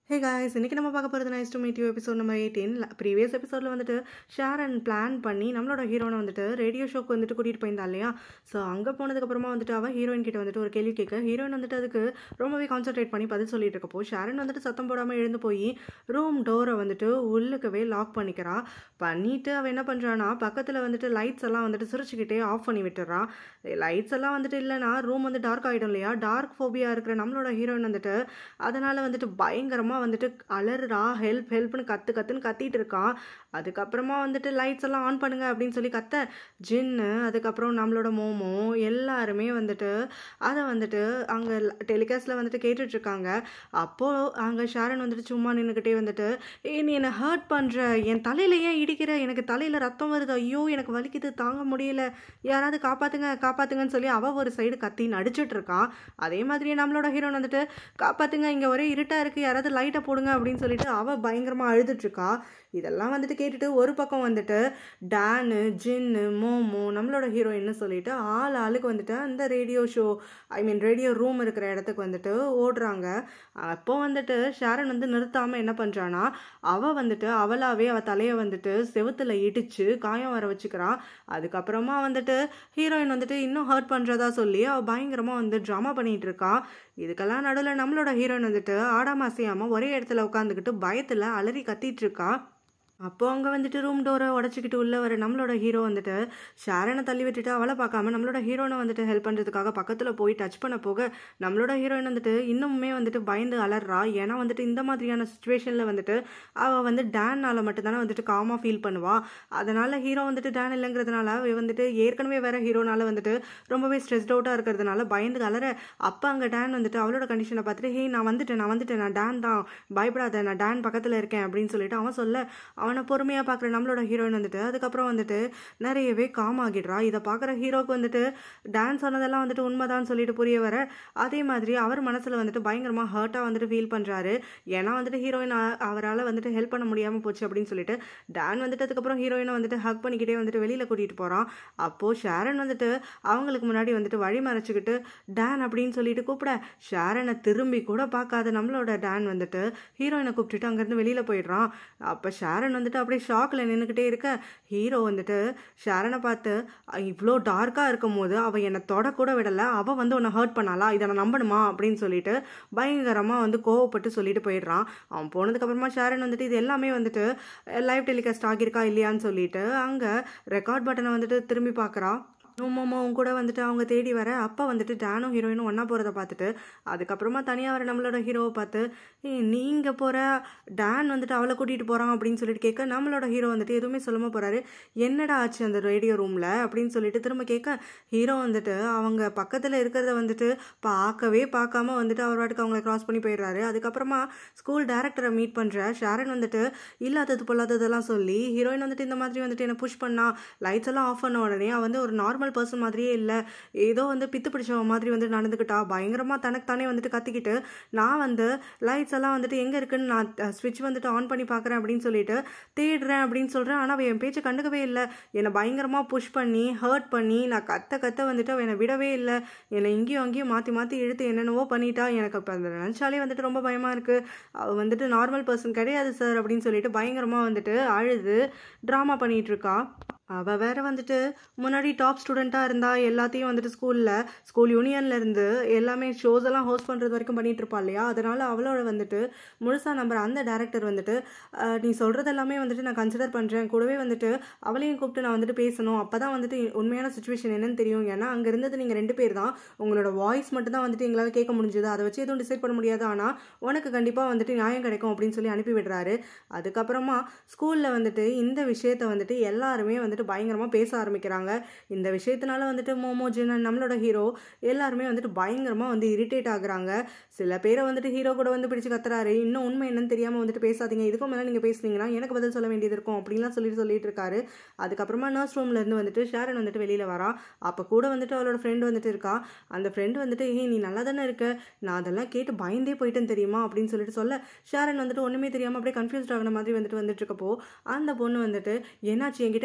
hey guys இன்றைக்கி நம்ம பார்க்க போகிறது nice to meet you episode number eighteen previous எபிசோடில் வந்துட்டு ஷேரன் பிளான் பண்ணி நம்மளோட ஹீரோனை வந்துட்டு ரேடியோ ஷோக்கு வந்துட்டு கூட்டிகிட்டு போயிருந்தா இல்லையா ஸோ அங்கே போனதுக்கப்புறமா வந்துட்டு அவள் ஹீரோயின் கிட்ட வந்துட்டு ஒரு கேள்வி கேட்க ஹீரோயின் வந்துட்டு அதுக்கு ரொம்பவே கான்சென்ட்ரேட் பண்ணி பதில் சொல்லிட்டு இருக்கப்போ ஷேரன் வந்துட்டு சத்தம் போடாமல் எழுந்து போய் ரூம் டோரை வந்துட்டு உள்ளுக்கவே லாக் பண்ணிக்கிறா பண்ணிவிட்டு அவள் என்ன பண்ணுறான்னா பக்கத்தில் வந்துட்டு லைட்ஸ் எல்லாம் வந்துட்டு சிரிச்சுக்கிட்டே ஆஃப் பண்ணி விட்டுறான் லைட்ஸ் எல்லாம் வந்துட்டு இல்லைன்னா ரூம் வந்து டார்க் ஆகிடும் இல்லையா டார்க் ஃபோபியா இருக்கிற நம்மளோட ஹீரோயின் வந்துட்டு அதனால் வந்துட்டு பயங்கரமாக வந்துட்டு அலறுறா ஹெல்ப் ஹெல்ப்னு கற்று கற்றுன்னு கத்திட்டு இருக்கான் அதுக்கப்புறமா வந்துட்டு லைட்ஸ் எல்லாம் ஆன் பண்ணுங்க அப்படின்னு சொல்லி கத்த ஜின்னு அதுக்கப்புறம் நம்மளோட மோமோ எல்லாருமே வந்துட்டு அதை வந்துட்டு அங்கே டெலிகாஸ்டில் வந்துட்டு கேட்டுட்ருக்காங்க அப்போது அங்கே ஷாரன் வந்துட்டு சும்மா நின்றுக்கிட்டே வந்துட்டு ஏ நீ என்னை ஹர்ட் பண்ணுற என் தலையில ஏன் இடிக்கிற எனக்கு தலையில் ரத்தம் வருது ஐயோ எனக்கு வலிக்குது தாங்க முடியல யாராவது காப்பாற்றுங்க காப்பாற்றுங்கன்னு சொல்லி அவள் ஒரு சைடு கத்தி நடிச்சிட்டு இருக்கான் அதே மாதிரியே நம்மளோட ஹீரோன் வந்துட்டு காப்பாற்றுங்க இங்கே ஒரே இருட்டாக இருக்குது யாராவது லைட்டை போடுங்க அப்படின்னு சொல்லிட்டு அவள் பயங்கரமாக அழுதுட்ருக்கா இதெல்லாம் வந்துட்டு கேட்டுட்டு ஒரு பக்கம் வந்துட்டு டேனு ஜின்னு மோமோ நம்மளோட ஹீரோயின்னு சொல்லிட்டு ஆள் ஆளுக்கு வந்துட்டு அந்த radio show I mean radio room இருக்கிற இடத்துக்கு வந்துட்டு ஓடுறாங்க அப்போ வந்துட்டு ஷாரன் வந்து நிறுத்தாமல் என்ன பண்ணுறான்னா அவள் வந்துட்டு அவளாவே அவள் தலையை வந்துட்டு செவுத்துல இடிச்சு காயம் வர வச்சுக்கிறான் அதுக்கப்புறமா வந்துட்டு ஹீரோயின் வந்துட்டு இன்னும் ஹர்ட் பண்ணுறதா சொல்லி அவள் பயங்கரமாக வந்து ட்ராமா பண்ணிகிட்டு இருக்கா இதுக்கெல்லாம் நடுவில் நம்மளோட ஹீரோயின் வந்துட்டு ஆடாம அசையாமல் ஒரே இடத்துல உட்காந்துக்கிட்டு பயத்தில் அலறி கத்திட்டு இருக்கா அப்போ அங்கே வந்துட்டு ரூம் டோரை உடச்சிக்கிட்டு உள்ளே வர நம்மளோட ஹீரோ வந்துட்டு ஷாரனை தள்ளி விட்டுட்டு அவளை பார்க்காம நம்மளோட ஹீரோனை வந்துட்டு ஹெல்ப் பண்ணுறதுக்காக பக்கத்தில் போய் டச் பண்ண போக நம்மளோட ஹீரோயின் வந்துட்டு இன்னுமே வந்துட்டு பயந்து அலறா ஏன்னா வந்துட்டு இந்த மாதிரியான சுச்சுவேஷனில் வந்துட்டு அவள் வந்து டேனால் மட்டும்தானே வந்துட்டு காமாக ஃபீல் பண்ணுவா அதனால் ஹீரோ வந்துட்டு டேன் இல்லைங்கிறதுனால அவ வந்துட்டு ஏற்கனவே வேற ஹீரோனால வந்துட்டு ரொம்பவே ஸ்ட்ரெஸ்ட் அவுட்டாக இருக்கிறதுனால பயந்து அலற அப்போ அங்கே டேன் வந்துட்டு அவளோட கண்டிஷனை பார்த்துட்டு ஹே நான் வந்துட்டேன் நான் வந்துட்டேன் நான் டேன் தான் பயப்படாத நான் டேன் பக்கத்தில் இருக்கேன் அப்படின்னு சொல்லிட்டு அவன் சொல்ல அவனை பொறுமையாக பார்க்குற நம்மளோட ஹீரோயின் வந்துட்டு அதுக்கப்புறம் வந்துட்டு நிறையவே காம் ஆகிடுறா இதை பார்க்குற ஹீரோக்கு வந்துட்டு டான்ஸ் சொன்னதெல்லாம் வந்துட்டு உண்மைதான் சொல்லிட்டு புரிய வர அதே மாதிரி அவர் மனசில் வந்துட்டு பயங்கரமாக ஹர்ட்டாக வந்துட்டு ஃபீல் பண்ணுறாரு ஏன்னா வந்துட்டு ஹீரோயின் அவரால் வந்துட்டு ஹெல்ப் பண்ண முடியாமல் போச்சு அப்படின்னு சொல்லிட்டு டான் வந்துட்டு அதுக்கப்புறம் ஹீரோயினை வந்துட்டு ஹக் பண்ணிக்கிட்டே வந்துட்டு வெளியில் கூட்டிகிட்டு போகிறான் அப்போது ஷாரன் வந்துட்டு அவங்களுக்கு முன்னாடி வந்துட்டு வழி மறைச்சிக்கிட்டு டான் அப்படின்னு சொல்லிட்டு கூப்பிட ஷாரனை திரும்பி கூட பார்க்காத நம்மளோட டான் வந்துட்டு ஹீரோயினை கூப்பிட்டுட்டு அங்கேருந்து வெளியில் போயிடுறான் அப்போ ஷாரன் வந்துட்டு அப்படியே ஷாக்கில் நின்றுக்கிட்டே இருக்க ஹீரோ வந்துட்டு ஷாரனை பார்த்து இவ்வளோ டார்க்காக இருக்கும் போது அவள் என்னை தொடக்கூட விடலை அவள் வந்து உன்னை ஹர்ட் பண்ணாளா இதை நான் நம்பணுமா அப்படின்னு சொல்லிட்டு பயங்கரமாக வந்து கோவப்பட்டு சொல்லிட்டு போயிடுறான் அவன் போனதுக்கப்புறமா ஷாரன் வந்துட்டு இது எல்லாமே வந்துட்டு லைவ் டெலிகாஸ்ட் ஆகியிருக்கா இல்லையான்னு சொல்லிட்டு அங்கே ரெக்கார்ட் பட்டனை வந்துட்டு திரும்பி பார்க்குறான் உன் கூட வந்துட்டு அவங்க தேடி வர அப்போ வந்துட்டு டேனும் ஹீரோயினும் ஒன்றா போகிறத பார்த்துட்டு அதுக்கப்புறமா தனியாக வர நம்மளோட ஹீரோவை பார்த்து நீங்கள் போகிற டேன் வந்துட்டு அவளை கூட்டிகிட்டு போகிறான் அப்படின்னு சொல்லிட்டு கேட்க நம்மளோட ஹீரோ வந்துட்டு எதுவுமே சொல்லாமல் போகிறாரு என்னடா ஆச்சு அந்த ரேடியோ ரூமில் அப்படின்னு சொல்லிட்டு திரும்ப கேட்க ஹீரோ வந்துட்டு அவங்க பக்கத்தில் இருக்கிறத வந்துட்டு பார்க்கவே பார்க்காம வந்துட்டு அவர் வாட்டுக்கு அவங்கள கிராஸ் பண்ணி போயிடுறாரு அதுக்கப்புறமா ஸ்கூல் டேரக்டரை மீட் பண்ணுற ஷாரன் வந்துட்டு இல்லாதது பொல்லாததெல்லாம் சொல்லி ஹீரோயின் வந்துட்டு இந்த மாதிரி வந்துட்டு என்னை புஷ் பண்ணா லைட்ஸ் எல்லாம் ஆஃப் பண்ண உடனே அவன் வந்து ஒரு நார்மல் பர்சன் மாதிரியே இல்லை ஏதோ வந்து பித்து பிடிச்சவ மாதிரி வந்து நடந்துக்கிட்டா பயங்கரமாக தனக்கு தானே வந்துட்டு கத்திக்கிட்டு நான் வந்து லைட்ஸ் எல்லாம் வந்துட்டு எங்கே இருக்குன்னு நான் ஸ்விட்ச் வந்துட்டு ஆன் பண்ணி பார்க்குறேன் அப்படின்னு சொல்லிட்டு தேடுறேன் அப்படின்னு சொல்கிறேன் ஆனால் அவள் என் பேச்சை கண்டுக்கவே இல்லை என்னை பயங்கரமாக புஷ் பண்ணி ஹர்ட் பண்ணி நான் கத்த கத்த வந்துட்டு அவள் என்னை விடவே இல்லை என்னை இங்கேயும் அங்கேயும் மாற்றி மாற்றி இழுத்து என்னென்னவோ பண்ணிட்டா எனக்கு இப்போ அந்த நினச்சாலே வந்துட்டு ரொம்ப பயமாக இருக்குது அவள் வந்துட்டு நார்மல் பர்சன் கிடையாது சார் அப்படின்னு சொல்லிட்டு பயங்கரமாக வந்துட்டு அழுது ட்ராமா பண்ணிகிட்டு இருக்கா அவள் வேற வந்துட்டு முன்னாடி டாப் ஸ்டூடெண்ட்டாக இருந்தா எல்லாத்தையும் வந்துட்டு ஸ்கூலில் ஸ்கூல் யூனியன்லேருந்து எல்லாமே ஷோஸ் எல்லாம் ஹோஸ்ட் பண்ணுறது வரைக்கும் பண்ணிட்டு இருப்பா இல்லையா அதனால் அவளோட வந்துட்டு முழுசாக நம்புற அந்த டேரக்டர் வந்துட்டு நீ சொல்கிறது எல்லாமே வந்துட்டு நான் கன்சிடர் பண்ணுறேன் கூடவே வந்துட்டு அவளையும் கூப்பிட்டு நான் வந்துட்டு பேசணும் அப்போ தான் வந்துட்டு உண்மையான சுச்சுவேஷன் என்னன்னு தெரியும் ஏன்னா அங்கே இருந்தது நீங்கள் ரெண்டு பேர் தான் உங்களோட வாய்ஸ் மட்டும் தான் வந்துட்டு எங்களால் கேட்க முடிஞ்சது அதை வச்சு எதுவும் டிசைட் பண்ண முடியாது ஆனால் உனக்கு கண்டிப்பாக வந்துட்டு நியாயம் கிடைக்கும் அப்படின்னு சொல்லி அனுப்பி விடுறாரு அதுக்கப்புறமா ஸ்கூலில் வந்துட்டு இந்த விஷயத்தை வந்துட்டு எல்லாருமே வந்துட்டு வந்துட்டு பயங்கரமாக பேச ஆரம்பிக்கிறாங்க இந்த விஷயத்தினால வந்துட்டு மோமோ ஜின் நம்மளோட ஹீரோ எல்லாருமே வந்துட்டு பயங்கரமாக வந்து இரிட்டேட் ஆகுறாங்க சில பேரை வந்துட்டு ஹீரோ கூட வந்து பிடிச்சி கத்துறாரு இன்னும் உண்மை என்னன்னு தெரியாமல் வந்துட்டு பேசாதீங்க இதுக்கும் மேலே நீங்கள் பேசுனீங்கன்னா எனக்கு பதில் சொல்ல வேண்டியது இருக்கும் அப்படின்லாம் சொல்லிட்டு சொல்லிட்டு இருக்காரு அதுக்கப்புறமா நர்ஸ் ரூம்லேருந்து வந்துட்டு ஷேரன் வந்துட்டு வெளியில் வரா அப்போ கூட வந்துட்டு அவளோட ஃப்ரெண்டு வந்துட்டு இருக்கா அந்த ஃப்ரெண்டு வந்துட்டு ஹே நீ நல்லா தானே இருக்க நான் அதெல்லாம் கேட்டு பயந்தே போயிட்டேன்னு தெரியுமா அப்படின்னு சொல்லிட்டு சொல்ல ஷேரன் வந்துட்டு ஒன்றுமே தெரியாமல் அப்படியே கன்ஃபியூஸ்ட் ஆகின மாதிரி வந்துட்டு வந்துட்டு இருக்கப்போ அந்த பொண்ணு வந்துட்டு என்னாச்சு என்கிட்ட ஏதாவது விஷயம்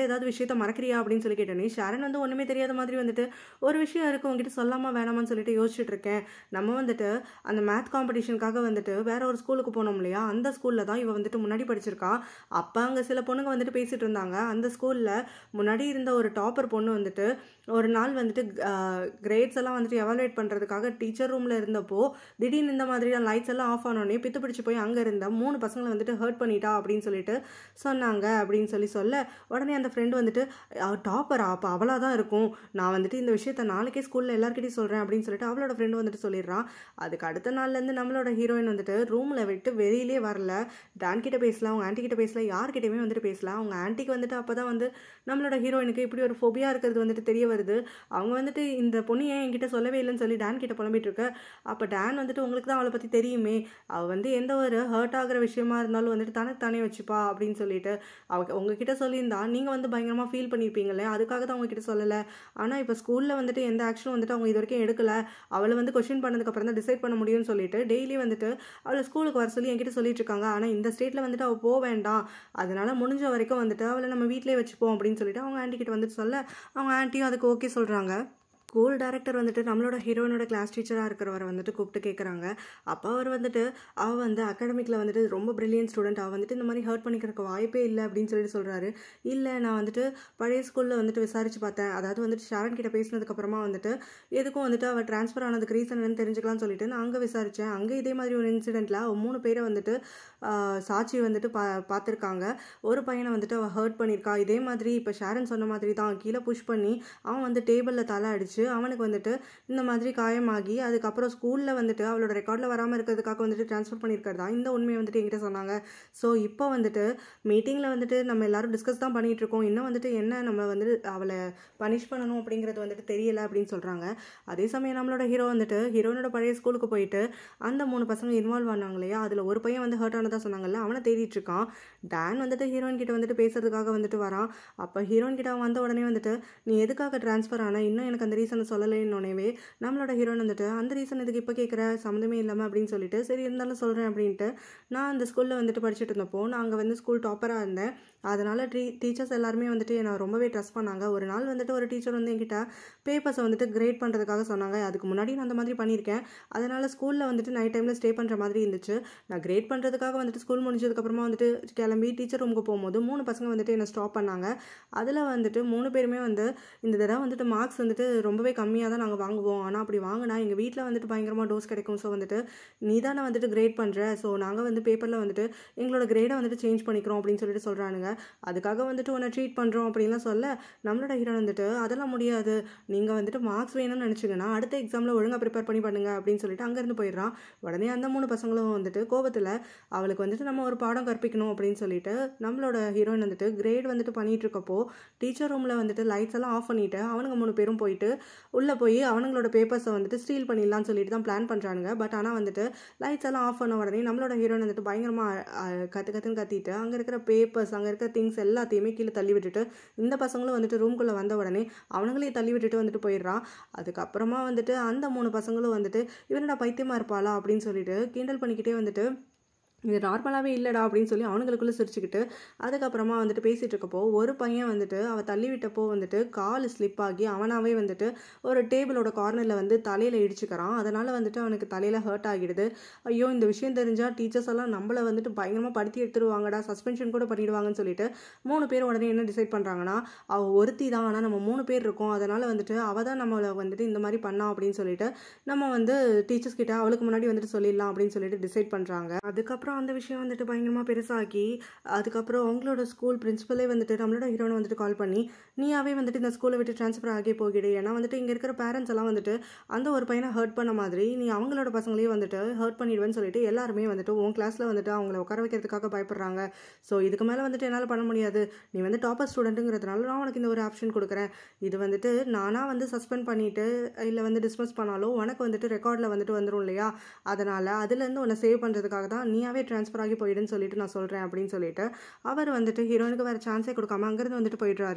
விஷயத்த மறக்கிறியா அப்படின்னு சொல்லி கேட்டோன்னே ஷாரன் வந்து ஒன்றுமே தெரியாத மாதிரி வந்துட்டு ஒரு விஷயம் இருக்குது உங்ககிட்ட சொல்லாமா வேணாமான்னு சொல்லிட்டு யோசிச்சுட்டு இருக்கேன் நம்ம வந்துட்டு அந்த மேத் காம்படிஷனுக்காக வந்துட்டு வேற ஒரு ஸ்கூலுக்கு போனோம் இல்லையா அந்த ஸ்கூலில் தான் இவ வந்துட்டு முன்னாடி படிச்சிருக்கா அப்போ அங்கே சில பொண்ணுங்க வந்துட்டு பேசிட்டு இருந்தாங்க அந்த ஸ்கூலில் முன்னாடி இருந்த ஒரு டாப்பர் பொண்ணு வந்துட்டு ஒரு நாள் வந்துட்டு கிரேட்ஸ் எல்லாம் வந்துட்டு எவாலுவேட் பண்ணுறதுக்காக டீச்சர் ரூமில் இருந்தப்போ திடீர்னு இந்த மாதிரியான லைட்ஸ் எல்லாம் ஆஃப் ஆனோடனே பித்து பிடிச்சி போய் அங்கே இருந்த மூணு பசங்களை வந்துட்டு ஹர்ட் பண்ணிட்டா அப்படின்னு சொல்லிட்டு சொன்னாங்க அப்படின்னு சொல்லி சொல்ல உடனே அந்த ஃப்ரெண்டு வந்துட்டு டாப்பரா அப்போ அவளாக தான் இருக்கும் நான் வந்துட்டு இந்த விஷயத்த நாளைக்கே ஸ்கூலில் எல்லாருக்கிட்டையும் சொல்கிறேன் அப்படின்னு சொல்லிட்டு அவளோட ஃப்ரெண்டு வந்துட்டு சொல்லிடுறான் அதுக்கு அடுத்த நாள்லேருந்து நம்மளோட ஹீரோயின் வந்துட்டு ரூமில் விட்டு வெளியிலே வரல டான் கிட்ட பேசல அவங்க ஆன்ட்டி கிட்ட பேசல யார்கிட்டயுமே வந்துட்டு பேசல அவங்க ஆன்ட்டிக்கு வந்துட்டு அப்போ தான் வந்து நம்மளோட ஹீரோயினுக்கு இப்படி ஒரு ஃபோபியா இருக்கிறது வந்துட்டு தெரிய வருது அவங்க வந்துட்டு இந்த பொண்ணு ஏன் என்கிட்ட சொல்லவே இல்லைன்னு சொல்லி டான் கிட்ட புலம்பிட்டு இருக்க அப்போ டான் வந்துட்டு உங்களுக்கு தான் அவளை பற்றி தெரியுமே அவள் வந்து எந்த ஒரு ஹர்ட் ஆகுற விஷயமா இருந்தாலும் வந்துட்டு தனக்கு தானே வச்சுப்பா அப்படின்னு சொல்லிட்டு அவ உங்ககிட்ட சொல்லியிருந்தா நீங்கள் வந்து பயங்கரமாக ஃபீல் பண்ணியிருப்பீங்களே அதுக்காக தான் உங்ககிட்ட சொல்லலை ஆனால் இப்போ ஸ்கூலில் வந்துட்டு எந்த ஆக்ஷனும் வந்துட்டு அவங்க இது வரைக்கும் எடுக்கல அவளை வந்து கொஷின் பண்ணதுக்கப்புறம் தான் டிசைட் பண்ண முடியும்னு சொல்லிட்டு டெய்லி வந்துட்டு அவளை ஸ்கூலுக்கு வர சொல்லி என்கிட்ட சொல்லிட்டு இருக்காங்க ஆனால் இந்த ஸ்டேட்டில் வந்துட்டு அவள் போக வேண்டாம் அதனால முடிஞ்ச வரைக்கும் வந்துட்டு அவளை நம்ம வீட்டிலே வச்சுப்போம் அப்படின்னு சொல்லிட்டு அவங்க ஆன்ட்டி கிட்ட வந்துட்டு சொல்ல அவங்க ஆன்ட்டியும் அதுக்கு ஓகே சொல்கிறாங்க ஸ்கூல் டைரக்டர் வந்துட்டு நம்மளோட ஹீரோயினோட கிளாஸ் டீச்சராக இருக்கிறவரை வந்துட்டு கூப்பிட்டு கேட்குறாங்க அப்போ அவர் வந்துட்டு அவள் வந்து அகாடமிக்கில் வந்துட்டு ரொம்ப பிரில்லியன்ட் ஸ்டூடெண்ட் அவள் வந்துட்டு இந்த மாதிரி ஹர்ட் பண்ணிக்கிறதுக்கு வாய்ப்பே இல்லை அப்படின்னு சொல்லிட்டு சொல்கிறாரு இல்லை நான் வந்துட்டு பழைய ஸ்கூலில் வந்துட்டு விசாரிச்சு பார்த்தேன் அதாவது வந்துட்டு ஷாரன் கிட்ட பேசினதுக்கப்புறமா வந்துட்டு எதுக்கும் வந்துட்டு அவள் ட்ரான்ஸ்ஃபர் ஆனதுக்கு ரீசன் என்னன்னு தெரிஞ்சுக்கலாம்னு சொல்லிட்டு நான் அங்கே விசாரித்தேன் அங்கே இதே மாதிரி ஒரு இன்சிடெண்ட்டில் அவள் மூணு பேரை வந்துட்டு ஆஹ், சாட்சி வந்துட்டு பா பார்த்துருக்காங்க ஒரு பையனை வந்துட்டு அவள் ஹர்ட் பண்ணியிருக்கா இதே மாதிரி இப்போ ஷாரன் சொன்ன மாதிரி தான் கீழே புஷ் பண்ணி அவன் வந்து டேபிளில் தலை அடிச்சு அவனுக்கு வந்துட்டு இந்த மாதிரி காயமாகி அதுக்கப்புறம் ஸ்கூலில் வந்துட்டு அவளோட ரெக்கார்டில் வராமல் இருக்கிறதுக்காக வந்துட்டு ட்ரான்ஸ்ஃபர் பண்ணியிருக்கிறதா இந்த உண்மையை வந்துட்டு என்கிட்ட சொன்னாங்க ஸோ இப்போ வந்துட்டு மீட்டிங்கில் வந்துட்டு நம்ம எல்லாரும் டிஸ்கஸ் தான் பண்ணிட்டு இருக்கோம் இன்னும் வந்துட்டு என்ன நம்ம வந்துட்டு அவளை பனிஷ் பண்ணணும் அப்படிங்கிறது வந்துட்டு தெரியல அப்படின்னு சொல்கிறாங்க அதே சமயம் நம்மளோட ஹீரோ வந்துட்டு ஹீரோனோட பழைய ஸ்கூலுக்கு போயிட்டு அந்த மூணு பசங்க இன்வால்வ் ஆனாங்க இல்லையா அதில் ஒரு பையன் வந்து ஹர்ட் ஆனதா சொன்னாங்கல்ல அவனை தேடிட்டு இருக்கான் டான் வந்துட்டு ஹீரோயின் கிட்ட வந்துட்டு பேசுறதுக்காக வந்துட்டு வரான் அப்போ ஹீரோயின் கிட்ட அவன் வந்த உடனே வந்துட்டு நீ எதுக்காக ட்ரான்ஸ்ஃபர் ஆன இன்னும் எனக்கு அந்த ரீசனை சொல்லலைன்னொடனே நம்மளோட ஹீரோயின் வந்துட்டு அந்த ரீசன் இதுக்கு இப்போ கேட்குற சம்மந்தமே இல்லாமல் அப்படின்னு சொல்லிட்டு சரி இருந்தாலும் சொல்கிறேன் அப்படின்ட்டு நான் அந்த ஸ்கூலில் வந்துட்டு படிச்சுட்டு இருந்தப்போ நான் அங்கே வந்து ஸ்கூல் டாப்பராக இருந்தேன் அதனால் டீ டீச்சர்ஸ் எல்லாருமே வந்துட்டு என்னை ரொம்பவே ட்ரஸ்ட் பண்ணாங்க ஒரு நாள் வந்துட்டு ஒரு டீச்சர் வந்து என்கிட்ட பேப்பர்ஸை வந்துட்டு கிரேட் பண்ணுறதுக்காக சொன்னாங்க அதுக்கு முன்னாடி நான் அந்த மாதிரி பண்ணியிருக்கேன் அதனால் ஸ்கூலில் வந்துட்டு நைட் டைமில் ஸ்டே பண்ணுற மாதிரி இருந்துச்சு நான் கிரேட் பண்ணுறதுக்காக வந்துட்டு ஸ்கூல் முடிஞ்சதுக்கப்புறமா வந்துட்டு கிளம்பி டீச்சர் ரூமுக்கு போகும்போது மூணு பசங்க வந்துட்டு என்னை ஸ்டாப் பண்ணாங்க அதில் வந்துட்டு மூணு பேருமே வந்து இந்த தடவை வந்துட்டு மார்க்ஸ் வந்துட்டு ரொம்பவே கம்மியாக தான் நாங்கள் வாங்குவோம் ஆனால் அப்படி வாங்கினா எங்கள் வீட்டில் வந்துட்டு பயங்கரமாக டோஸ் கிடைக்கும் ஸோ வந்துட்டு நீ தானே வந்துட்டு கிரேட் பண்ணுற ஸோ நாங்கள் வந்து பேப்பரில் வந்துட்டு எங்களோட கிரேடை வந்துட்டு சேஞ்ச் பண்ணிக்கிறோம் அப்படின்னு சொல்லிட்டு சொல்கிறானுங்க அதுக்காக வந்துட்டு உன்னை ட்ரீட் பண்ணுறோம் அப்படின்லாம் சொல்ல நம்மளோட ஹீரோ வந்துட்டு அதெல்லாம் முடியாது நீங்கள் வந்துட்டு மார்க்ஸ் வேணும்னு நினச்சிங்கன்னா அடுத்த எக்ஸாமில் ஒழுங்காக ப்ரிப்பேர் பண்ணி பண்ணுங்க அப்படின்னு சொல்லிட்டு அங்கேருந்து போயிடுறான் உடனே அந்த மூணு பசங்களும் வந்துட்டு கோபத்தில் அவளுக்கு வந்துட்டு நம்ம ஒரு பாடம் கற்பிக்கணும் அப்படின்னு சொல்லிட்டு நம்மளோட ஹீரோயின் வந்துட்டு கிரேட் வந்துட்டு பண்ணிட்டு இருக்கப்போ டீச்சர் ரூமில் வந்துட்டு லைட்ஸ் எல்லாம் ஆஃப் பண்ணிட்டு அவனுங்க மூணு பேரும் போயிட்டு உள்ளே போய் அவனுங்களோட பேப்பர்ஸை வந்துட்டு ஸ்டீல் பண்ணிடலாம்னு சொல்லிட்டு தான் பிளான் பண்ணுறானுங்க பட் ஆனால் வந்துட்டு லைட்ஸ் எல்லாம் ஆஃப் பண்ண உடனே நம்மளோட ஹீரோயின் வந்துட்டு பயங்கரமாக கற்று கற்றுன்னு கத்திட்டு அங்கே இருக்கிற பேப்பர்ஸ் அங்கே இருக்கிற திங்ஸ் எல்லாத்தையுமே கீழே தள்ளி விட்டுட்டு இந்த பசங்களும் வந்துட்டு ரூம்குள்ளே வந்த உடனே அவனுங்களையும் தள்ளி விட்டுட்டு வந்துட்டு போயிடுறான் அதுக்கப்புறமா வந்துட்டு அந்த மூணு பசங்களும் வந்துட்டு இவனடா பைத்தியமா இருப்பாளா அப்படின்னு சொல்லிட்டு கிண்டல் பண்ணிக்கிட்டே வந்துட்டு இது நார்மலாகவே இல்லைடா அப்படின்னு சொல்லி அவனுங்களுக்குள்ளே சிரிச்சுக்கிட்டு அதுக்கப்புறமா வந்துட்டு பேசிகிட்டு இருக்கப்போ ஒரு பையன் வந்துட்டு அவள் தள்ளி விட்டப்போ வந்துட்டு கால் ஸ்லிப் ஆகி அவனாவே வந்துட்டு ஒரு டேபிளோட கார்னரில் வந்து தலையில் இடிச்சுக்கிறான் அதனால் வந்துட்டு அவனுக்கு தலையில் ஹர்ட் ஆகிடுது ஐயோ இந்த விஷயம் தெரிஞ்சால் டீச்சர்ஸ் எல்லாம் நம்மளை வந்துட்டு பயங்கரமாக படுத்தி எடுத்துருவாங்கடா சஸ்பென்ஷன் கூட பண்ணிடுவாங்கன்னு சொல்லிட்டு மூணு பேர் உடனே என்ன டிசைட் பண்ணுறாங்கன்னா அவள் ஒருத்தி தான் ஆனால் நம்ம மூணு பேர் இருக்கோம் அதனால் வந்துட்டு அவள் தான் நம்மளை வந்துட்டு இந்த மாதிரி பண்ணா அப்படின்னு சொல்லிட்டு நம்ம வந்து டீச்சர்ஸ் கிட்ட அவளுக்கு முன்னாடி வந்துட்டு சொல்லிடலாம் அப்படின்னு சொல்லிட்டு டிசைட் பண்ணுறாங்க அதுக்கப்புறம் அந்த விஷயம் வந்துட்டு பயங்கரமாக பெருசாகி அதுக்கப்புறம் அவங்களோட ஸ்கூல் பிரின்சிபலே வந்துட்டு நம்மளோட ஹீரோனை வந்துட்டு கால் பண்ணி நீயாவே வந்துட்டு இந்த ஸ்கூலை விட்டு ட்ரான்ஸ்ஃபர் ஆகி போகிடு ஏன்னா வந்துட்டு இங்கே இருக்கிற பேரண்ட்ஸ் எல்லாம் வந்துட்டு அந்த ஒரு பையனை ஹர்ட் பண்ண மாதிரி நீ அவங்களோட பசங்களையும் வந்துட்டு ஹர்ட் பண்ணிடுவேன்னு சொல்லிட்டு எல்லாருமே வந்துட்டு உன் கிளாஸில் வந்துட்டு அவங்கள உட்கார வைக்கிறதுக்காக பயப்படுறாங்க ஸோ இதுக்கு மேலே வந்துட்டு என்னால் பண்ண முடியாது நீ வந்து டாப்பர் ஸ்டூடெண்ட்டுங்கிறதுனால நான் உனக்கு இந்த ஒரு ஆப்ஷன் கொடுக்குறேன் இது வந்துட்டு நானாக வந்து சஸ்பெண்ட் பண்ணிட்டு இல்லை வந்து டிஸ்மிஸ் பண்ணாலும் உனக்கு வந்துட்டு ரெக்கார்டில் வந்துட்டு வந்துடும் இல்லையா அதனால் அதுலேருந்து உன்னை சேவ் பண்ணுறதுக்காக தான் நீயாவே ட்ரான்ஸ்ஃபர் ஆகி போயிடுன்னு சொல்லிட்டு நான் சொல்கிறேன் அப்படின்னு சொல்லிட்டு அவர் வந்துட்டு ஹீரோயினுக்கு வேறு சான்ஸே கொடுக்காம அங்கேருந்து வந்துட்டு போயிடுறாரு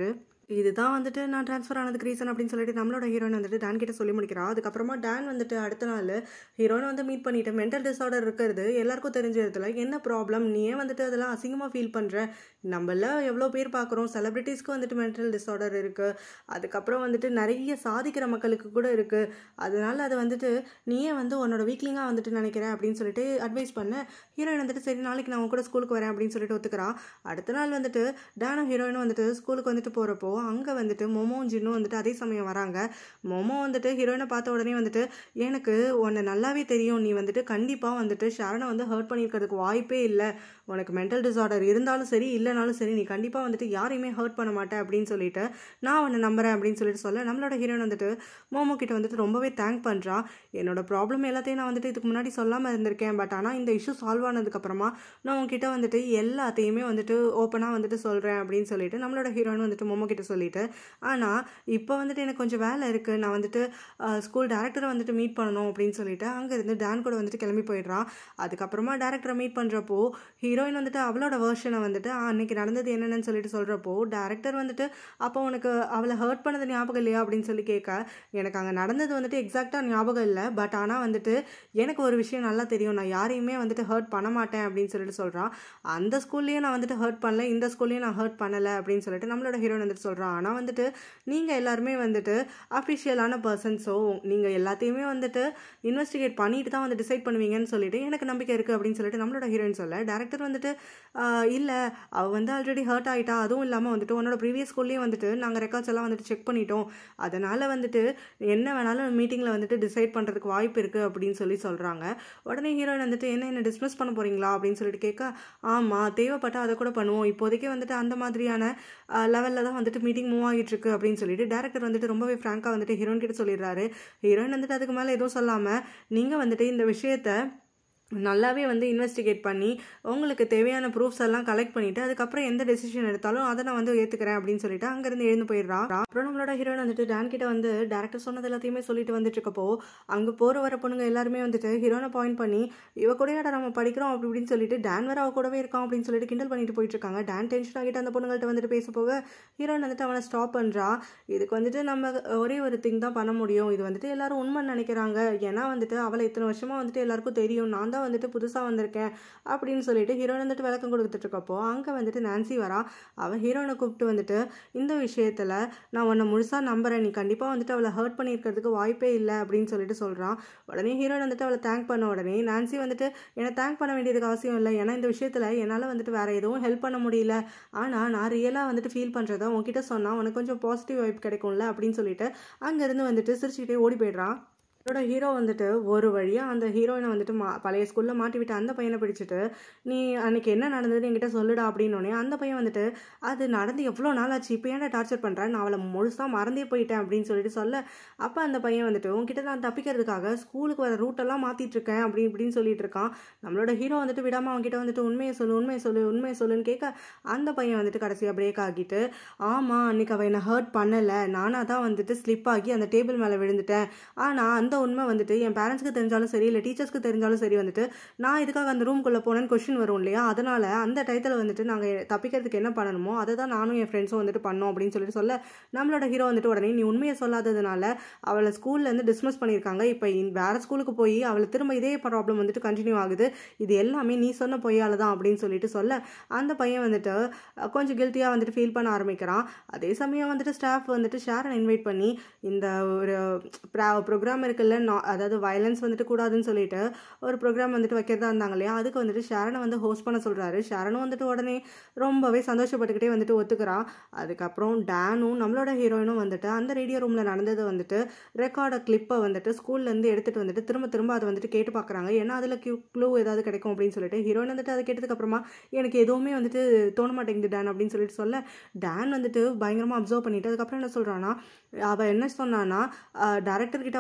இதுதான் வந்துட்டு நான் ட்ரான்ஸ்ஃபர் ஆனதுக்கு ரீசன் அப்படின்னு சொல்லிட்டு நம்மளோட ஹீரோயின் வந்துட்டு டான் கிட்ட சொல்லி முடிக்கிறா அதுக்கப்புறமா டான் வந்துட்டு அடுத்த நாள் ஹீரோனை வந்து மீட் பண்ணிட்டு மென்டல் டிஸார்டர் இருக்கிறது எல்லாருக்கும் தெரிஞ்சதுல என்ன ப்ராப்ளம் நீ ஏன் வந்துட்டு அதெல்லாம் அசிங்கமாக ஃபீல் பண்ணுற நம்மள எவ்வளோ பேர் பார்க்குறோம் செலிப்ரிட்டிஸ்க்கு வந்துட்டு மென்டல் டிஸார்டர் இருக்குது அதுக்கப்புறம் வந்துட்டு நிறைய சாதிக்கிற மக்களுக்கு கூட இருக்குது அதனால அதை வந்துட்டு நீயே வந்து உன்னோட வீக்லிங்காக வந்துட்டு நினைக்கிற அப்படின்னு சொல்லிட்டு அட்வைஸ் பண்ண ஹீரோயின் வந்துட்டு சரி நாளைக்கு நான் உன் கூட ஸ்கூலுக்கு வரேன் அப்படின்னு சொல்லிட்டு ஒத்துக்கிறா அடுத்த நாள் வந்துட்டு டேனும் ஹீரோயினும் வந்துட்டு ஸ்கூலுக்கு வந்துட்டு போகிறப்போ அங்கே வந்துட்டு மொமோவும் ஜின்னும் வந்துட்டு அதே சமயம் வராங்க மொமோ வந்துட்டு ஹீரோயினை பார்த்த உடனே வந்துட்டு எனக்கு உன்னை நல்லாவே தெரியும் நீ வந்துட்டு கண்டிப்பாக வந்துட்டு ஷரணை வந்து ஹர்ட் பண்ணியிருக்கிறதுக்கு வாய்ப்பே இல்லை உனக்கு மென்டல் டிஸார்டர் இருந்தாலும் சரி இல்லைனாலும் சரி நீ கண்டிப்பாக வந்துட்டு யாரையுமே ஹர்ட் பண்ண மாட்டேன் அப்படின்னு சொல்லிட்டு நான் உன்னை நம்புறேன் அப்படின்னு சொல்லிட்டு சொல்ல நம்மளோட ஹீரோயின் வந்துட்டு மோமோ கிட்ட வந்துட்டு ரொம்பவே தேங்க் பண்ணுறா என்னோட ப்ராப்ளம் எல்லாத்தையும் நான் வந்துட்டு இதுக்கு முன்னாடி சொல்லாமல் இருந்திருக்கேன் பட் ஆனால் இந்த இஷ்யூ சால்வ் ஆனதுக்கப்புறமா நான் உங்ககிட்ட வந்துட்டு எல்லாத்தையுமே வந்துட்டு ஓப்பனாக வந்துட்டு சொல்கிறேன் அப்படின்னு சொல்லிட்டு நம்மளோட ஹீரோயின் வந்துட்டு மோமோ கிட்ட சொல்லிட்டு ஆனால் இப்போ வந்துட்டு எனக்கு கொஞ்சம் வேலை இருக்குது நான் வந்துட்டு ஸ்கூல் டேரக்டரை வந்துட்டு மீட் பண்ணணும் அப்படின்னு சொல்லிட்டு அங்கேருந்து டான் கூட வந்துட்டு கிளம்பி போயிடுறான் அதுக்கப்புறமா டேரக்டரை மீட் பண்ணுறப்போ ஹீரோயின் வந்துட்டு அவளோட வேர்ஷனை வந்துட்டு "ஆ, அன்னைக்கு நடந்தது என்னென்னு சொல்லிட்டு சொல்கிறப்போ டேரக்டர் வந்துட்டு அப்போ உனக்கு அவளை ஹர்ட் பண்ணது ஞாபகம் இல்லையா அப்படின்னு சொல்லி கேட்க எனக்கு அங்கே நடந்தது வந்துட்டு எக்ஸாக்டாக ஞாபகம் இல்லை பட் ஆனால் வந்துட்டு எனக்கு ஒரு விஷயம் நல்லா தெரியும் நான் யாரையுமே வந்துட்டு ஹர்ட் பண்ண மாட்டேன் அப்படின்னு சொல்லிட்டு சொல்கிறான் அந்த ஸ்கூல்லேயே நான் வந்துட்டு ஹர்ட் பண்ணல இந்த ஸ்கூல்லேயும் நான் ஹர்ட் பண்ணலை அப்படின்னு சொல்லிட்டு நம்மளோட ஹீரோயின் வந்துட்டு சொல்கிறான் ஆனால் வந்துட்டு நீங்கள் எல்லாருமே வந்துட்டு அஃபிஷியலான பர்சன்ஸோ நீங்கள் எல்லாத்தையுமே வந்துட்டு இன்வெஸ்டிகேட் பண்ணிட்டு தான் வந்து டிசைட் பண்ணுவீங்கன்னு சொல்லிட்டு எனக்கு நம்பிக்கை இருக்குது அப்படின்னு சொல்லிட்டு நம்மளோட ஹீரோயின் சொல்ல டேரக்டர் வந்துட்டு இல்லை அவள் வந்து ஆல்ரெடி ஹர்ட் ஆகிட்டா அதுவும் இல்லாமல் வந்துட்டு உன்னோட ப்ரீவியஸ் ஸ்கூல்லேயே வந்துட்டு நாங்கள் ரெக்கார்ட்ஸ் எல்லாம் வந்துட்டு செக் பண்ணிட்டோம் அதனால் வந்துட்டு என்ன வேணாலும் மீட்டிங்கில் வந்துட்டு டிசைட் பண்ணுறதுக்கு வாய்ப்பு இருக்குது அப்படின்னு சொல்லி சொல்கிறாங்க உடனே ஹீரோயின் வந்துட்டு என்ன என்ன டிஸ்மிஸ் பண்ண போகிறீங்களா அப்படின்னு சொல்லிட்டு கேட்க ஆமாம் தேவைப்பட்டால் அதை கூட பண்ணுவோம் இப்போதைக்கு வந்துட்டு அந்த மாதிரியான லெவலில் தான் வந்துட்டு மீட்டிங் மூவ் ஆகிட்டு இருக்கு அப்படின்னு சொல்லிட்டு டேரக்டர் வந்துட்டு ரொம்பவே ஃப்ராங்காக வந்துட்டு ஹீரோயின் கிட்ட சொல்லிடுறாரு ஹீரோயின் வந்துட்டு அதுக்கு மேலே எதுவும் சொல்லாமல் நீங்கள் வந்துட்டு இந்த விஷயத்த நல்லாவே வந்து இன்வெஸ்டிகேட் பண்ணி உங்களுக்கு தேவையான ப்ரூஃப்ஸ் எல்லாம் கலெக்ட் பண்ணிட்டு அதுக்கப்புறம் எந்த டெசிஷன் எடுத்தாலும் அதை நான் வந்து ஏற்றுக்கிறேன் அப்படின்னு சொல்லிட்டு அங்கேருந்து எழுந்து போயிடுறா அப்புறம் நம்மளோட ஹீரோயின் வந்துட்டு டான் கிட்ட வந்து டேரக்டர் சொன்னது எல்லாத்தையுமே சொல்லிட்டு வந்துட்டு இருக்கப்போ அங்கே போகிற வர பொண்ணுங்க எல்லாருமே வந்துட்டு ஹீரோனை பாயிண்ட் பண்ணி இவ கூடயாடா நம்ம படிக்கிறோம் அப்படி இப்படின்னு சொல்லிட்டு டான் வேற அவ கூடவே இருக்கான் அப்படின்னு சொல்லிட்டு கிண்டல் பண்ணிட்டு போயிட்டு இருக்காங்க டான் டென்ஷன் ஆகிட்டு அந்த பொண்ணுங்கள்ட்ட வந்துட்டு பேச போக ஹீரோயின் வந்துட்டு அவனை ஸ்டாப் பண்ணுறா இதுக்கு வந்துட்டு நம்ம ஒரே ஒரு திங் தான் பண்ண முடியும் இது வந்துட்டு எல்லாரும் உண்மைன்னு நினைக்கிறாங்க ஏன்னா வந்துட்டு அவளை இத்தனை வருஷமா வந்துட்டு எல்லாருக்கும் தெரியும் நான் தான் வந்துட்டு புதுசாக வந்திருக்கேன் அப்படின்னு சொல்லிட்டு ஹீரோயின் வந்துட்டு விளக்கம் கொடுத்துட்டு இருக்கப்போ அங்கே வந்துட்டு நான்சி வரா அவன் ஹீரோனை கூப்பிட்டு வந்துட்டு இந்த விஷயத்தில் நான் உன்னை முழுசாக நம்புறேன் நீ கண்டிப்பாக வந்துட்டு அவளை ஹர்ட் பண்ணியிருக்கிறதுக்கு வாய்ப்பே இல்லை அப்படின்னு சொல்லிட்டு சொல்கிறான் உடனே ஹீரோயின் வந்துட்டு அவளை தேங்க் பண்ண உடனே நான்சி வந்துட்டு என்னை தேங்க் பண்ண வேண்டியதுக்கு அவசியம் இல்லை ஏன்னா இந்த விஷயத்தில் என்னால் வந்துட்டு வேற எதுவும் ஹெல்ப் பண்ண முடியல ஆனால் நான் ரியலாக வந்துட்டு ஃபீல் பண்ணுறத உன்கிட்ட சொன்னால் உனக்கு கொஞ்சம் பாசிட்டிவ் வைப் கிடைக்கும்ல அப்படின்னு சொல்லிட்டு அங்கேருந்து வந்துட்டு சிரிச்சுக்கிட்டே ஓடி போயிடுறான் இதோட ஹீரோ வந்துட்டு ஒரு வழியாக அந்த ஹீரோயினை வந்துட்டு மா பழைய ஸ்கூலில் மாட்டி விட்டு அந்த பையனை பிடிச்சிட்டு நீ அன்னைக்கு என்ன நடந்ததுன்னு என்கிட்ட சொல்லுடா அப்படின்னோடனே அந்த பையன் வந்துட்டு அது நடந்து எவ்வளோ நாள் ஆச்சு இப்போ ஏன்டா டார்ச்சர் பண்ணுறேன் நான் அவளை முழுசாக மறந்தே போயிட்டேன் அப்படின்னு சொல்லிட்டு சொல்ல அப்போ அந்த பையன் வந்துட்டு உன்கிட்ட நான் தப்பிக்கிறதுக்காக ஸ்கூலுக்கு வர ரூட்டெல்லாம் மாற்றிட்டு இருக்கேன் அப்படி இப்படின்னு சொல்லிட்டு இருக்கான் நம்மளோட ஹீரோ வந்துட்டு விடாமல் அவன்கிட்ட வந்துட்டு உண்மையை சொல்லு உண்மையை சொல்லு உண்மையை சொல்லுன்னு கேட்க அந்த பையன் வந்துட்டு கடைசியாக பிரேக் ஆகிட்டு ஆமாம் அன்னைக்கு அவள் என்னை ஹர்ட் பண்ணலை நானாக தான் வந்துட்டு ஸ்லிப் ஆகி அந்த டேபிள் மேலே விழுந்துட்டேன் ஆனால் அந்த உண்மை வந்துட்டு என் பேரண்ட்ஸ்க்கு தெரிஞ்சாலும் சரி இல்லை டீச்சர்ஸ்க்கு தெரிஞ்சாலும் சரி வந்துட்டு நான் இதுக்காக அந்த ரூம்குள்ளே போனேன்னு கொஷின் வரும் இல்லையா அதனால் அந்த டயத்தில் வந்துட்டு நாங்கள் தப்பிக்கிறதுக்கு என்ன பண்ணணுமோ அதை தான் நானும் என் ஃப்ரெண்ட்ஸும் வந்துட்டு பண்ணோம் அப்படின்னு சொல்லிட்டு சொல்ல நம்மளோட ஹீரோ வந்துட்டு உடனே நீ உண்மையை சொல்லாததுனால அவளை ஸ்கூல்லேருந்து டிஸ்மிஸ் பண்ணியிருக்காங்க இப்போ வேற ஸ்கூலுக்கு போய் அவளை திரும்ப இதே ப்ராப்ளம் வந்துட்டு கண்டினியூ ஆகுது இது எல்லாமே நீ சொன்ன பொய்யால தான் அப்படின்னு சொல்லிட்டு சொல்ல அந்த பையன் வந்துட்டு அஹ், கொஞ்சம் கில்ட்டியாக வந்துட்டு ஃபீல் பண்ண ஆரம்பிக்கிறான் அதே சமயம் வந்துட்டு ஸ்டாஃப் வந்துட்டு ஷேரன் இன்வைட் பண்ணி இந்த ஒரு ப்ரோக்ராம் இருக்குல்ல நா- அதாவது வயலன்ஸ் வந்துட்டு கூடாதுன்னு சொல்லிட்டு ஒரு ப்ரோக்ராம் வந்துட்டு வைக்கிறதா இருந்தாங்க இல்லையா அதுக்கு வந்துட்டு ஷேரனை வந்து ஹோஸ்ட் பண்ண சொல்கிறாரு ஷேரனும் வந்துட்டு உடனே ரொம்பவே சந்தோஷப்பட்டுக்கிட்டே வந்துட்டு ஒத்துக்கிறான் அதுக்கப்புறம் டேனும் நம்மளோட ஹீரோயினும் வந்துட்டு அந்த ரேடியோ ரூமில் நடந்தது வந்துட்டு ரெக்கார்டை கிளிப்பை வந்துட்டு ஸ்கூல்லேருந்து எடுத்துகிட்டு வந்துட்டு திரும்ப திரும்ப அதை வந்துட்டு கேட்டு பார்க்குறாங்க ஏன்னா அதில் கியூ க்ளூ ஏதாவது கிடைக்கும் அப்படின்னு சொல்லிட்டு ஹீரோயின் வந்துட்டு அதை கேட்டதுக்கப்புறமா எனக்கு எதுவுமே வந்துட்டு தோண மாட்டேங்குது டேன் அப்படின்னு சொல்லிட்டு சொல்ல டேன் வந்துட்டு பயங்கரமாக அப்சர்வ் பண்ணிட்டு அதுக்கப்புறம் என்ன சொல்கிறான்னா அவள் என்ன சொன்னான்னா டேரக்டர் கிட்ட அவள் சொன்னது வந்து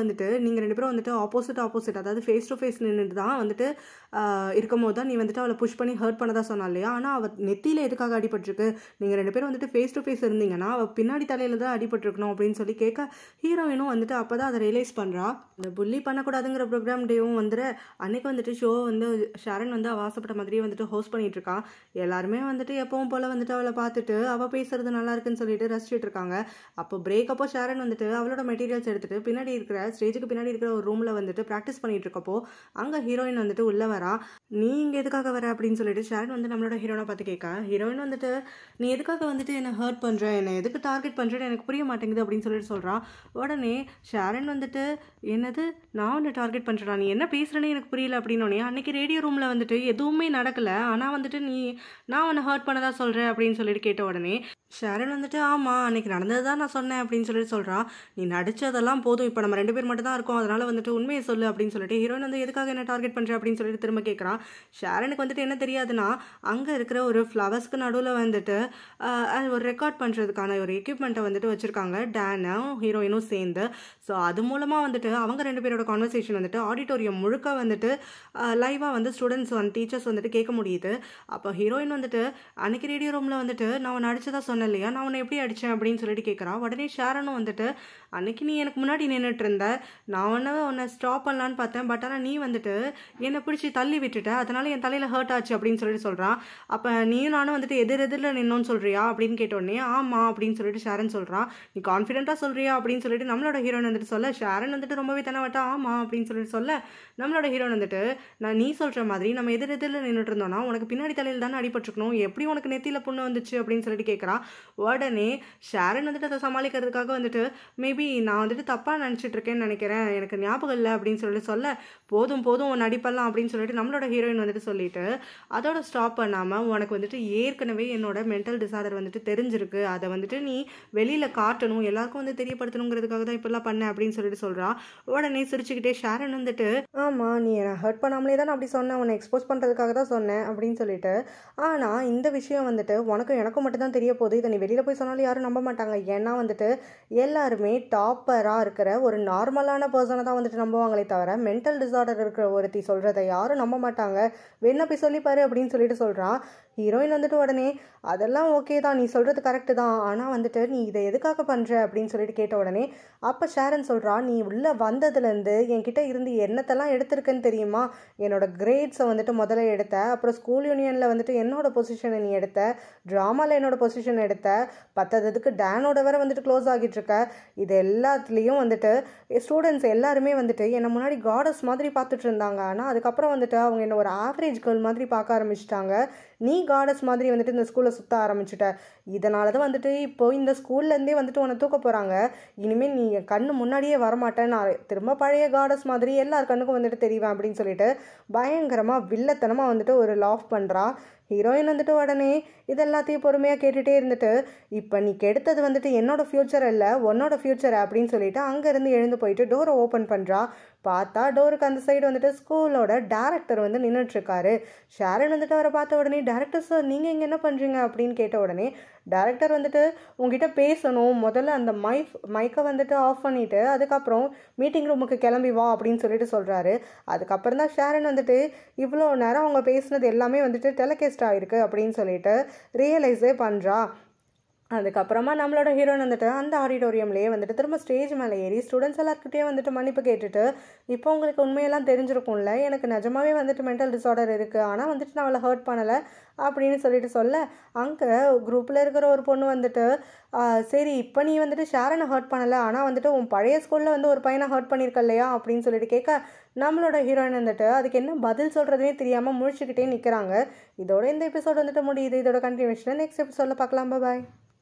வந்துட்டு நீங்கள் ரெண்டு பேரும் வந்துட்டு ஆப்போசிட் ஆப்போசிட் அதாவது ஃபேஸ் டு ஃபேஸ் நின்றுட்டு தான் வந்துட்டு ஆஹ், இருக்கும்போது தான் நீ வந்துட்டு அவளை புஷ் பண்ணி ஹர்ட் பண்ணதா சொன்னா இல்லையா ஆனால் அவள் நெத்தியில் எதுக்காக அடிபட்டிருக்கு நீங்கள் ரெண்டு பேரும் வந்துட்டு ஃபேஸ் டு ஃபேஸ் இருந்தீங்கன்னா அவள் பின்னாடி தலையில தான் அடிபட்டிருக்கணும் அப்படின்னு சொல்லி கேட்க ஹீரோயினும் வந்துட்டு அப்போ தான் அதை ரியலைஸ் பண்ணுறா இந்த புள்ளி பண்ணக்கூடாதுங்கிற ப்ரோக்ராம் டேவும் வந்துட்டு அன்னைக்கு வந்துட்டு ஷோ வந்து ஷரண் வந்து அவ ஆசைப்பட்ட மாதிரியே வந்துட்டு ஹோஸ்ட் பண்ணிட்டு இருக்கா எல்லாருமே வந்துட்டு எப்பவும் போல வந்துட்டு அவளை பார்த்துட்டு அவள் பேசுறது நல்லா இருக்குன்னு சொல்லிட்டு ரசிச்சுட்டு இருக்காங்க அப்போ பிரேக் அப்போ ஷாரன் வந்துட்டு அவளோட மெட்டீரியல்ஸ் எடுத்துட்டு பின்னாடி இருக்கிற ஸ்டேஜுக்கு பின்னாடி இருக்கிற ஒரு ரூம்ல வந்துட்டு ப்ராக்டிஸ் பண்ணிட்டு இருக்கப்போ அங்க ஹீரோயின் வந்துட்டு உள்ள வரா நீ இங்க எதுக்காக வர அப்படின்னு சொல்லிட்டு ஷாரன் வந்து நம்மளோட ஹீரோனை பார்த்து கேட்க ஹீரோயின் வந்துட்டு நீ எதுக்காக வந்துட்டு என்னை ஹர்ட் பண்ற என்னை எதுக்கு டார்கெட் பண்றேன்னு எனக்கு புரிய மாட்டேங்குது அப்படின்னு சொல்லிட்டு சொல்றான் உடனே ஷாரன் வந்துட்டு என்னது நான் உன்னை டார்கெட் பண்றேன் நீ என்ன பேசுறேன்னு எனக்கு புரியல அப்படின்னோடனே அன்னைக்கு ரேடியோ ரூம்ல வந்துட்டு எதுவுமே நடக்கல ஆனா வந்துட்டு நீ நான் உன்னை ஹர்ட் பண்ணதா சொல்றேன் அப்படின்னு சொல்லிட்டு கேட்ட உடனே ஷாரன் வந்துட்டு ஆமா அன்னைக்கு நடந்தது தான் நான் சொன்னேன் அப்படின்னு சொல்லிட்டு சொல்றா நீ நடிச்சதெல்லாம் போதும் இப்போ நம்ம ரெண்டு பேர் மட்டும் தான் இருக்கோம் அதனால வந்துட்டு உண்மையை சொல்லு அப்படின்னு சொல்லிட்டு ஹீரோயின் வந்து எதுக்காக என்ன டார்கெட் பண்ற அப்படின்னு சொல்லிட்டு திரும்ப கேட்குறான் ஷாரனுக்கு வந்துட்டு என்ன தெரியாதுன்னா அங்க இருக்கிற ஒரு ஃப்ளவர்ஸ்க்கு நடுவில் வந்துட்டு ஆஹ், அது ஒரு ரெக்கார்ட் பண்றதுக்கான ஒரு எக்யூப்மெண்ட்டை வந்துட்டு வச்சிருக்காங்க டேனும் ஹீரோயினும் சேர்ந்து ஸோ அது மூலமா வந்துட்டு அவங்க ரெண்டு பேரோட கான்வர்சேஷன் வந்துட்டு ஆடிட்டோரியம் முழுக்க வந்துட்டு லைவாக வந்து ஸ்டூடெண்ட்ஸ் வந்து டீச்சர்ஸ் வந்துட்டு கேட்க முடியுது அப்போ ஹீரோயின் வந்துட்டு அன்னைக்கு ரேடியோ ரூமில் வந்துட்டு நான் உன்னை அடிச்சதா சொன்னேன் இல்லையா நான் உன்னை எப்படி அடித்தேன் அப்படின்னு சொல்லிட்டு கேட்குறா உடனே ஷாரனும் வந்துட்டு அன்னைக்கு நீ எனக்கு முன்னாடி நின்றுட்டு இருந்த நான் உன்னை உன்னை ஸ்டாப் பண்ணலான்னு பார்த்தேன் பட் ஆனால் நீ வந்துட்டு என்னை பிடிச்சி தள்ளி விட்டுட்ட அதனால என் தலையில் ஹர்ட் ஆச்சு அப்படின்னு சொல்லிட்டு சொல்கிறான் அப்போ நீயும் நானும் வந்துட்டு எதிர் எதிரில் நின்னோன்னு சொல்கிறியா அப்படின்னு கேட்டோடனே ஆமாம் அப்படின்னு சொல்லிட்டு ஷாரன் சொல்கிறான் நீ கான்ஃபிடென்ட்டாக சொல்கிறியா அப்படின்னு சொல்லிட்டு நம்மளோட ஹீரோயின் வந்துட்டு சொல்ல ஷாரன் வந்துட்டு ரொம்பவே தனவட்டா ஆமாம் அப்படின்னு சொல்லிட்டு சொல்ல நம்மளோட ஹீரோயின் வந்துட்டு நான் நீ சொல்கிற மாதிரி நம்ம எதிர் எதிரில் நின்றுட்டு இருந்தோம்னா உனக்கு பின்னாடி தலையில் தானே அடிபட்டிருக்கணும் எப்படி உனக்கு நெத்தியில் புண்ணு வந்துச்சு அப்படின்னு சொல்லிட்டு கேட்குறான் உடனே ஷாரன் வந்துட்டு அதை சமாளிக்கிறதுக்காக வந்துட்டு மேபி நான் வந்துட்டு தப்பாக நினச்சிட்டு இருக்கேன்னு நினைக்கிறேன் எனக்கு ஞாபகம் இல்லை அப்படின்னு சொல்லிட்டு சொல்ல போதும் போதும் உன் நடிப்பெல்லாம் அப்படின்னு சொல்லிட்டு நம்மளோட ஹீரோயின் வந்துட்டு சொல்லிட்டு அதோட ஸ்டாப் பண்ணாமல் உனக்கு வந்துட்டு ஏற்கனவே என்னோட மென்டல் டிசார்டர் வந்துட்டு தெரிஞ்சிருக்கு அதை வந்துட்டு நீ வெளியில் காட்டணும் எல்லாருக்கும் வந்து தெரியப்படுத்தணுங்கிறதுக்காக தான் இப்படிலாம் பண்ணேன் அப்படின்னு சொல்லிட்டு சொல்கிறா உடனே சிரிச்சுக்கிட்டே ஷாரன் வந்துட்டு ஆமாம் நீ என்னை ஹர்ட் பண்ணாமலே தான் நான் அப்படி சொன்னேன் உன்னை எக்ஸ்போஸ் பண்ணுறதுக்காக தான் சொன்னேன் அப்படின்னு சொல்லிட்டு ஆனால் இந்த விஷயம் வந்துட்டு உனக்கும் எனக்கும் மட்டும் தான் தெரிய போகுது இதை நீ வெளியில் போய் சொன்னாலும் யாரும் நம்ப மாட்டாங்க ஏன்னா வந்துட்டு எல்லாருமே டாப்பராக இருக்கிற ஒரு நார்மலான பர்சனை தான் வந்துட்டு நம்புவாங்களே தவிர மென்டல் டிசார்டர் இருக்கிற ஒருத்தி சொல்கிறத யாரும் நம்ப மாட்டாங்க வேணா போய் சொல்லிப்பாரு அப்படின்னு சொல்லிட்டு சொல்கிறான் ஹீரோயின் வந்துட்டு உடனே அதெல்லாம் ஓகே தான் நீ சொல்கிறது கரெக்டு தான் ஆனால் வந்துட்டு நீ இதை எதுக்காக பண்ணுற அப்படின்னு சொல்லிட்டு கேட்ட உடனே அப்போ ஷாரன் சொல்கிறா நீ உள்ளே வந்ததுலேருந்து என்கிட்ட இருந்து என்னத்தெல்லாம் எடுத்திருக்குன்னு தெரியுமா என்னோட கிரேட்ஸை வந்துட்டு முதல்ல எடுத்த அப்புறம் ஸ்கூல் யூனியனில் வந்துட்டு என்னோட பொசிஷனை நீ எடுத்த ட்ராமாவில் என்னோட பொசிஷன் எடுத்த பத்ததுக்கு டேனோட வேற வந்துட்டு க்ளோஸ் ஆகிட்டு இருக்க இது எல்லாத்துலேயும் வந்துட்டு ஸ்டூடெண்ட்ஸ் எல்லாருமே வந்துட்டு என்னை முன்னாடி காடஸ் மாதிரி பார்த்துட்டு இருந்தாங்க ஆனால் அதுக்கப்புறம் வந்துட்டு அவங்க என்ன ஒரு ஆவரேஜ் கேர்ள் மாதிரி பார்க்க ஆரம்பிச்சிட்டாங்க நீ காடஸ் மாதிரி வந்துட்டு இந்த ஸ்கூலில் சுற்ற ஆரம்பிச்சிட்ட இதனால தான் வந்துட்டு இப்போ இந்த ஸ்கூல்லேருந்தே வந்துட்டு உன்னை தூக்க போகிறாங்க இனிமேல் நீ என் கண்ணு முன்னாடியே வரமாட்டேன் நான் திரும்ப பழைய காடஸ் மாதிரி எல்லார் கண்ணுக்கும் வந்துட்டு தெரிவேன் அப்படின்னு சொல்லிட்டு பயங்கரமாக வில்லத்தனமாக வந்துட்டு ஒரு லாஃப் பண்ணுறா ஹீரோயின் வந்துட்டு உடனே இது எல்லாத்தையும் பொறுமையாக கேட்டுகிட்டே இருந்துட்டு இப்போ நீ கெடுத்தது வந்துட்டு என்னோட ஃப்யூச்சர் இல்லை உன்னோட ஃப்யூச்சர் அப்படின்னு சொல்லிட்டு அங்கேருந்து எழுந்து போயிட்டு டோரை ஓப்பன் பண்ணுறா பார்த்தா டோருக்கு அந்த சைடு வந்துட்டு ஸ்கூலோட டேரக்டர் வந்து நின்றுட்டுருக்காரு ஷாரன் வந்துட்டு அவரை பார்த்த உடனே டேரக்டர் சார் நீங்கள் இங்கே என்ன பண்ணுறீங்க அப்படின்னு கேட்ட உடனே டேரக்டர் வந்துட்டு உங்ககிட்ட பேசணும் முதல்ல அந்த மைக் மைக்கை வந்துட்டு ஆஃப் பண்ணிவிட்டு அதுக்கப்புறம் மீட்டிங் ரூமுக்கு கிளம்பி வா அப்படின்னு சொல்லிட்டு சொல்கிறாரு அதுக்கப்புறம் தான் ஷாரன் வந்துட்டு இவ்வளோ நேரம் அவங்க பேசுனது எல்லாமே வந்துட்டு டெலகேஸ்ட் ஆகிருக்கு அப்படின்னு சொல்லிட்டு ரியலைஸே பண்ணுறா அதுக்கப்புறமா நம்மளோட ஹீரோயின் வந்துட்டு அந்த ஆடிட்டோரியம்லேயே வந்துட்டு திரும்ப ஸ்டேஜ் மேலே ஏறி ஸ்டூடெண்ட்ஸ் எல்லாருக்கிட்டேயும் வந்துட்டு மன்னிப்பு கேட்டுட்டு இப்போ உங்களுக்கு உண்மையெல்லாம் தெரிஞ்சிருக்கும்ல எனக்கு நிஜமாவே வந்துட்டு மென்டல் டிசார்டர் இருக்குது ஆனால் வந்துட்டு நான் அவளை ஹர்ட் பண்ணலை அப்படின்னு சொல்லிட்டு சொல்ல அங்கே குரூப்பில் இருக்கிற ஒரு பொண்ணு வந்துட்டு "ஆ, சரி இப்போ நீ வந்துட்டு ஷாரனை ஹர்ட் பண்ணலை ஆனால் வந்துட்டு உன் பழைய ஸ்கூலில் வந்து ஒரு பையனை ஹர்ட் பண்ணியிருக்க இல்லையா அப்படின்னு சொல்லிட்டு கேட்க நம்மளோட ஹீரோயின் வந்துட்டு அதுக்கு என்ன பதில் சொல்கிறதுனே தெரியாமல் முழிச்சுக்கிட்டே நிற்கிறாங்க இதோட இந்த எபிசோட் வந்துட்டு முடியுது இதோட கண்டினியூஷன் நெக்ஸ்ட் எபிசோடில் பார்க்கலாம் பாய்